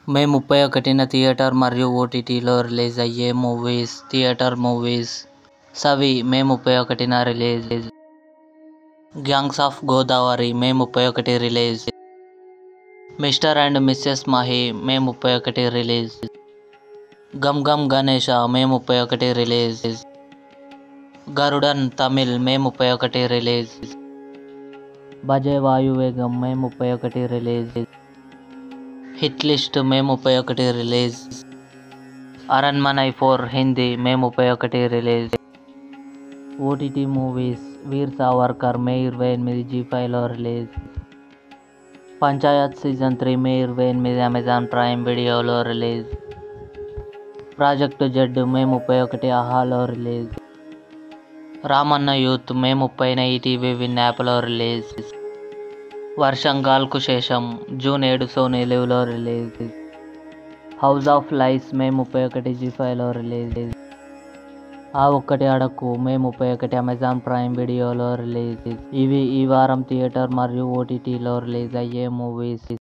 మే ముప్పై ఒకటిన థియేటర్ మరియు ఓటీటీలో రిలీజ్ అయ్యే మూవీస్ థియేటర్ మూవీస్ సవి మే ముప్పై ఒకటిన release gangs of Godavari May ముప్పై ఒకటి release mister and missus Mahi May ముప్పై ఒకటి రిలీజ్ గమ్ గమ్ గణేష మే ముప్పై ఒకటి రిలీజ్ గరుడన్ తమిళ్ మే ముప్పై ఒకటి రిలీజ్ బజే వాయువేగం మే ముప్పై ఒకటి రిలీజ్ హిట్ లిస్ట్ మే ముప్పై ఒకటి release Aranmanai four Hindi May ముప్పై ఒకటి release OTT movies Veer Savarkar May ఇరవై ఎనిమిది జీ ఫైవ్లో release Panchayat season three May ఇరవై ఎనిమిది అమెజాన్ ప్రైమ్ వీడియోలో రిలీజ్ ప్రాజెక్టు జడ్డు మే ముప్పై ఒకటి ఆహాలో రిలీజ్ రామన్న యూత్ మే ముప్పైన ఈటీవీ విన్ యాప్లో రిలీజ్ వర్షం గాల్కు శేషం జూన్ ఏడు సోనీ లివ్లో release house of lies May ముప్పై ఒకటి జీ ఫైవ్లో రిలీజ్ ఆ ఒక్కటి అడక్కు మే ముప్పై ఒకటి అమెజాన్ ప్రైమ్ వీడియోలో రిలీజ్ ఇవి ఈ వారం థియేటర్ మరియు ఓటీటీలో రిలీజ్ అయ్యే మూవీస్